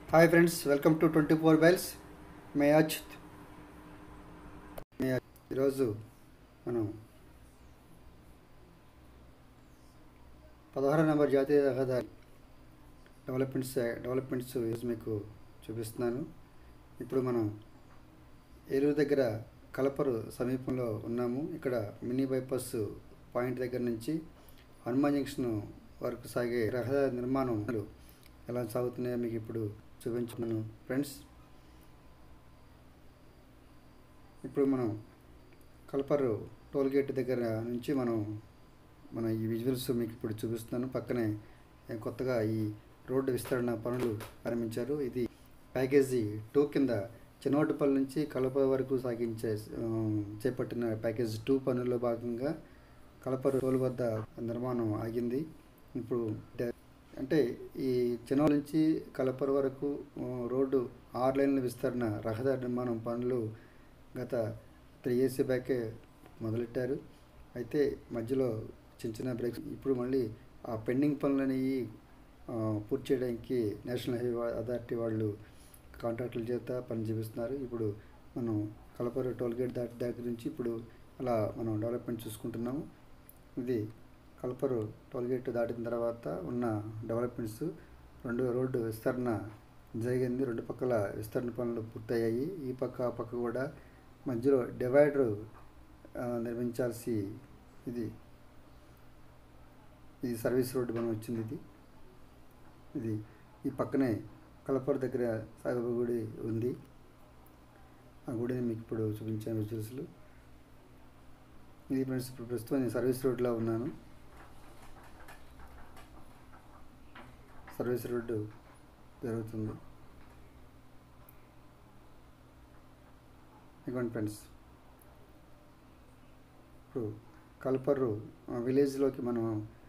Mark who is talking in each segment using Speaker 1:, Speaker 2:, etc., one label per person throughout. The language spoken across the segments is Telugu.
Speaker 1: Hi friends welcome to twenty four బైల్స్ మే అచ్యుత్ మే అచ్యుత్. ఈరోజు మనం పదహారు నెంబర్ జాతీయ రహదారి డెవలప్మెంట్స్ డెవలప్మెంట్స్ ఈరోజు మీకు చూపిస్తున్నాను ఇప్పుడు మనం ఏలూరు దగ్గర కలపరు సమీపంలో ఉన్నాము ఇక్కడ మినీ బైపాస్ పాయింట్ దగ్గర నుంచి హనుమాన్ జంక్షన్ వరకు సాగే రహదారి నిర్మాణం ఎలా సాగుతున్నాయో మీకు ఇప్పుడు చూపించున్నాను ఫ్రెండ్స్ ఇప్పుడు మనం కల్పరు టోల్ గేట్ దగ్గర నుంచి మనం మన ఈ విజువల్స్ మీకు ఇప్పుడు చూపిస్తున్నాను పక్కనే ఏ కొత్తగా ఈ రోడ్డు విస్తరణ పనులు ప్రారంభించారు ఇది ప్యాకేజీ టూ కింద చిన్నవడ్డపల్లి నుంచి కలప వరకు సాగించే ఆ, చేపట్టిన ప్యాకేజ్ టూ పనుల్లో భాగంగా కలపరు టోల్ వద్ద నిర్మాణం ఆగింది ఇప్పుడు డ- అంటే ఈ చిన్నోళ్ళ నుంచి కలపర వరకు ఆ, రోడ్డు ఆరు లైన్ల విస్తరణ రహదారి నిర్మాణం పనులు గత త్రీ ఇయర్స్ బ్యాకే మొదలెట్టారు అయితే మధ్యలో చిన్న చిన్న బ్రేక్స్ ఇప్పుడు మళ్ళీ ఆ పెండింగ్ పనులని పూర్తి చేయడానికి నేషనల్ హైవే అథారిటీ వాళ్ళు కాంట్రాక్టుల చేత పని చేపిస్తున్నారు ఇప్పుడు మనం కలపర టోల్ గేట్ దాటి దగ్గర నుంచి ఇప్పుడు అలా మనం డెవలప్మెంట్ చూసుకుంటున్నాము ఇది కల్పరు టోల్గేట్ దాటిన తర్వాత ఉన్న డెవలప్మెంట్స్ రెండు రోడ్డు విస్తరణ జరిగింది రెండు పక్కల విస్తరణ పనులు పూర్తయ్యాయి ఈ పక్క ఆ పక్క కూడా మధ్యలో డివైడర్ నిర్మించాల్సి ఇది ఇది సర్వీస్ రోడ్డు మనం వచ్చింది ఇది ఇది ఈ పక్కనే కలపరు దగ్గర సాయిబాబా గుడి ఉంది ఆ గుడిని మీకు ఇప్పుడు చూపించాను విజువల్స్లు ఇది ఫ్రెండ్స్ ఇప్పుడు ప్రస్తుతం నేను సర్వీస్ రోడ్లో ఉన్నాను సర్వీస్ రోడ్డు జరుగుతుంది ఇదిగోండి ఫ్రెండ్స్ ఇప్పుడు కల్పర్రు ఆ, విలేజ్లోకి మనం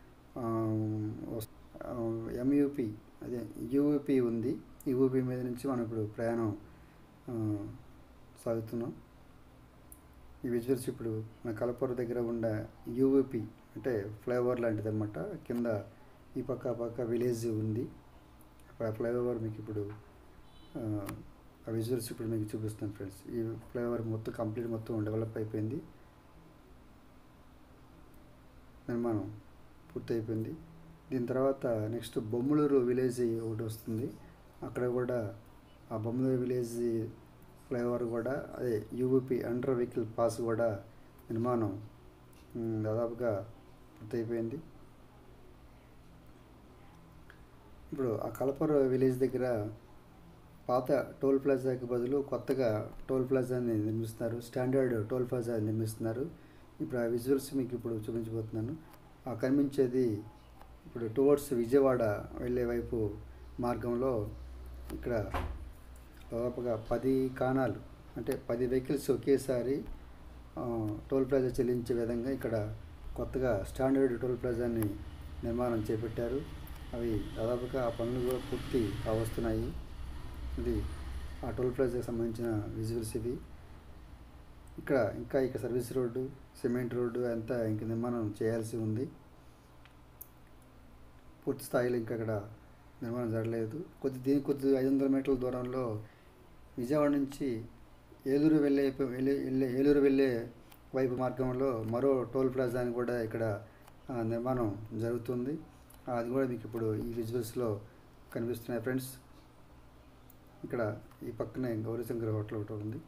Speaker 1: ఎంయూపి అదే యూపీ ఉంది యూపీ మీద నుంచి మనం ఇప్పుడు ప్రయాణం ఆ, సాగుతున్నాం ఈ విజువల్స్ ఇప్పుడు మన కలపూర దగ్గర ఉన్న యూవీపీ అంటే ఫ్లైఓవర్ లాంటిది అనమాట కింద ఈ పక్క ఆ పక్క విలేజ్ ఉంది ఆ ఫ్లైఓవర్ మీకు ఇప్పుడు ఆ, ఆ విజువల్స్ ఇప్పుడు మీకు చూపిస్తాను ఫ్రెండ్స్ ఈ ఫ్లైఓవర్ మొత్తం కంప్లీట్ మొత్తం డెవలప్ అయిపోయింది నిర్మాణం పూర్తయిపోయింది దీని తర్వాత నెక్స్ట్ బొమ్మలూరు విలేజ్ ఒకటి వస్తుంది అక్కడ కూడా ఆ బొమ్మలూరు విలేజ్ ఫ్లైఓవర్ కూడా అదే యూవీపీ అండర్ వెహికల్ పాస్ కూడా నిర్మాణం ఉమ్, దాదాపుగా పూర్తయిపోయింది ఇప్పుడు ఆ కలపర విలేజ్ దగ్గర పాత టోల్ ప్లాజాకి బదులు కొత్తగా టోల్ ప్లాజాని నిర్మిస్తున్నారు స్టాండర్డ్ టోల్ ప్లాజా నిర్మిస్తున్నారు ఇప్పుడు ఆ విజువల్స్ మీకు ఇప్పుడు చూపించబోతున్నాను ఆ కనిపించేది ఇప్పుడు టువర్డ్స్ విజయవాడ వెళ్ళే వైపు మార్గంలో ఇక్కడ దాదాపుగా పది కాణాలు అంటే పది వెహికల్స్ ఒకేసారి ఆ, టోల్ ప్లాజా చెల్లించే విధంగా ఇక్కడ కొత్తగా స్టాండర్డ్ టోల్ ప్లాజాని నిర్మాణం చేపట్టారు అవి దాదాపుగా ఆ పనులు కూడా పూర్తి వస్తున్నాయి ఇది ఆ టోల్ ప్లాజాకి సంబంధించిన విజువల్స్ ఇవి ఇక్కడ ఇంకా ఇక సర్వీస్ రోడ్డు సిమెంట్ రోడ్డు అంతా ఇంక నిర్మాణం చేయాల్సి ఉంది పూర్తి స్థాయిలో ఇంకా అక్కడ నిర్మాణం జరగలేదు కొద్ది దీని కొద్ది ఐదు వందల మీటర్ల దూరంలో విజయవాడ నుంచి ఏలూరు వెళ్ళే వెళ్ళే వెళ్ళే ఏలూరు వెళ్ళే వైపు మార్గంలో మరో టోల్ ప్లాజాని కూడా ఇక్కడ ఆ, నిర్మాణం జరుగుతుంది ఆ, అది కూడా మీకు ఇప్పుడు ఈ విజువల్స్లో కనిపిస్తున్నాయి ఫ్రెండ్స్ ఇక్కడ ఈ పక్కనే గౌరీశంకర్ హోటల్ ఒకటి ఉంది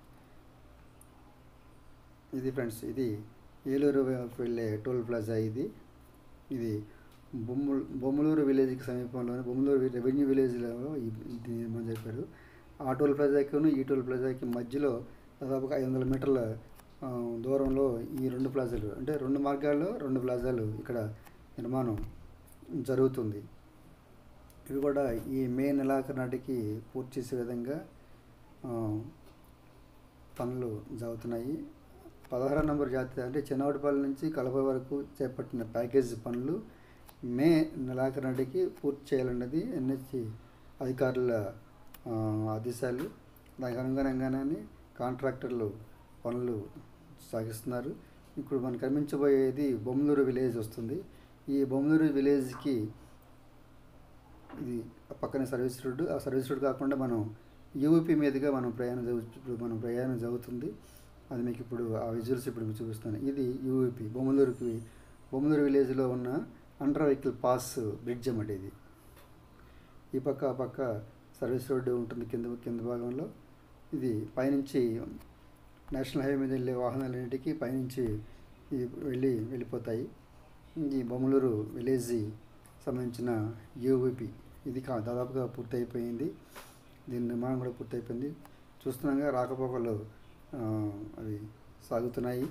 Speaker 1: ఇది ఫ్రెండ్స్ ఇది ఏలూరు వైపు వెళ్ళే టోల్ ప్లాజా ఇది ఇది బొమ్మలు బొమ్మలూరు విలేజ్కి సమీపంలోనే బొమ్మలూరు రెవెన్యూ విలేజ్లో ఈ ఇది నిర్మాణం జరిపారు ఆ టోల్ ప్లాజాకిను ఈ టోల్ ప్లాజాకి మధ్యలో దాదాపుగా ఐదు వందల మీటర్ల ఆ, దూరంలో ఈ రెండు ప్లాజాలు అంటే రెండు మార్గాల్లో రెండు ప్లాజాలు ఇక్కడ నిర్మాణం జరుగుతుంది ఇవి కూడా ఈ మే నెలాఖరు నాటికి పూర్తి చేసే విధంగా ఆ, పనులు జరుగుతున్నాయి పదహారు నంబర్ జాతీయ అంటే చిన్నవాడిపల్లి నుంచి కలప వరకు చేపట్టిన ప్యాకేజ్ పనులు మే నెలాఖరు నాటికి పూర్తి చేయాలన్నది ఎన్హెచ్ అధికారుల ఆ, ఆదేశాలు దానికి అనుగుణంగానే కాంట్రాక్టర్లు పనులు సాగిస్తున్నారు ఇప్పుడు మనకు కనిపించబోయేది బొమ్మలూరు విలేజ్ వస్తుంది ఈ బొమ్మలూరు విలేజ్కి ఇది ఆ పక్కనే సర్వీస్ రోడ్డు ఆ సర్వీస్ రోడ్ కాకుండా మనం యూపీ మీదుగా మనం ప్రయాణం జరుగు ఇప్పుడు మనం ప్రయాణం జరుగుతుంది అది మీకు ఇప్పుడు ఆ విజువల్స్ ఇప్పుడు మీకు చూపిస్తాను ఇది యూపీ బొమ్మలూరుకి బొమ్మలూరు విలేజ్లో ఉన్న అండర్ వెహికల్ పాస్ బ్రిడ్జ్ అన్నమాట ఇది ఈ పక్క ఆ పక్క సర్వీస్ రోడ్డు ఉంటుంది కింద కింద భాగంలో ఇది పైనుంచి నేషనల్ హైవే మీద వెళ్ళే వాహనాలన్నింటికి పైనుంచి ఈ వెళ్ళి వెళ్ళిపోతాయి ఈ బొమ్మలూరు విలేజ్ సంబంధించిన యూవిపి ఇది కా దాదాపుగా పూర్తయిపోయింది దీని నిర్మాణం కూడా పూర్తయిపోయింది చూస్తున్నాగా రాకపోకలు ఆ, అవి సాగుతున్నాయి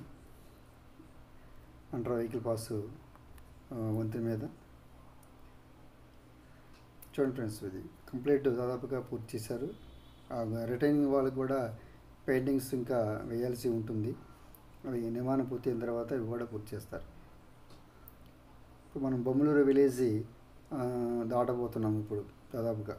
Speaker 1: అండర్ వెహికల్ పాస్ వంతెన మీద చూడండి ఫ్రెండ్స్ ఇది కంప్లీట్ దాదాపుగా పూర్తి చేశారు ఆ రిటైనింగ్ వాళ్ళకి కూడా పెయింటింగ్స్ ఇంకా వేయాల్సి ఉంటుంది అవి నిర్మాణం పూర్తయిన తర్వాత ఇవి కూడా పూర్తి చేస్తారు ఇప్పుడు మనం బొమ్మలూరు విలేజ్ ఆ, దాటబోతున్నాం ఇప్పుడు దాదాపుగా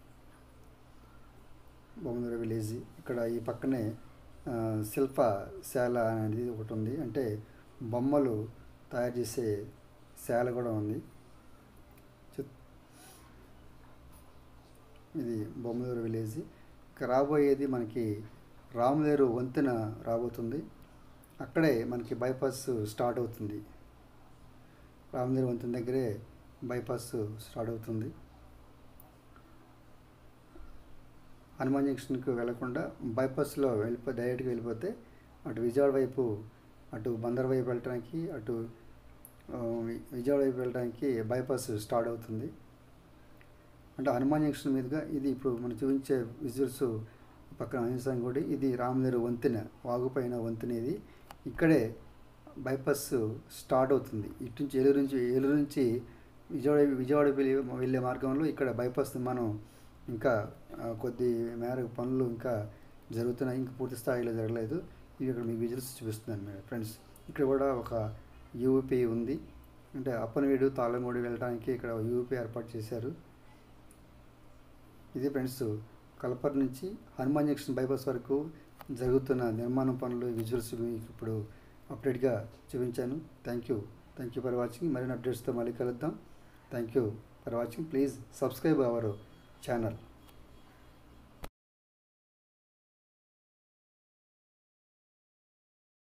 Speaker 1: బొమ్మలూరు విలేజ్ ఇక్కడ ఈ పక్కనే ఆ, శిల్పశాల అనేది ఒకటి ఉంది అంటే బొమ్మలు తయారు చేసే శాల కూడా ఉంది చు- ఇది బొమ్మలూరు విలేజ్ ఇక రాబోయేది మనకి రాములేరు వంతెన రాబోతుంది అక్కడే మనకి బైపాస్ స్టార్ట్ అవుతుంది రామలేరు వంతెన దగ్గరే బైపాస్ స్టార్ట్ అవుతుంది హనుమాన్ జంక్షన్కి వెళ్లకుండా బైపాస్లో వెళ్ళిపో డైరెక్ట్గా వెళ్ళిపోతే అటు విజయవాడ వైపు అటు బందర్ వైపు వెళ్ళడానికి అటు ఆ, వి- విజయవాడ వైపు వెళ్ళడానికి బైపాస్ స్టార్ట్ అవుతుంది అంటే హనుమాన్ జంక్షన్ మీదుగా ఇది ఇప్పుడు మనం చూపించే విజువల్స్ పక్కన ఆంజనేయ గుడి ఇది రామలేరు వంతెన వాగుపైన వంతెన ఇది ఇక్కడే బైపాస్ స్టార్ట్ అవుతుంది ఇటు నుంచి ఏలూరు నుంచి ఏలూరు నుంచి విజయవాడ విజయవాడ వెళ్ళే వెళ్ళే మార్గంలో ఇక్కడ బైపాస్ నిర్మాణం ఇంకా ఆ, కొద్ది మేరకు పనులు ఇంకా జరుగుతున్నాయి ఇంకా పూర్తి స్థాయిలో జరగలేదు ఇవి ఇక్కడ మీకు విజువల్స్ చూపిస్తున్నాను మీరు ఫ్రెండ్స్ ఇక్కడ కూడా ఒక యూపీ ఉంది అంటే అప్పనవీడు తాళంగూడి వెళ్ళడానికి ఇక్కడ యూపీ ఏర్పాటు చేశారు ఇది ఫ్రెండ్స్ కలపర్ నుంచి హనుమాన్ జంక్షన్ బైపాస్ వరకు జరుగుతున్న నిర్మాణం పనులు విజువల్స్ మీకు ఇప్పుడు అప్డేట్గా చూపించాను thank you thank you for watching మరిన్ని అప్డేట్స్తో మళ్ళీ కలుద్దాం thank you for watching please subscribe our channel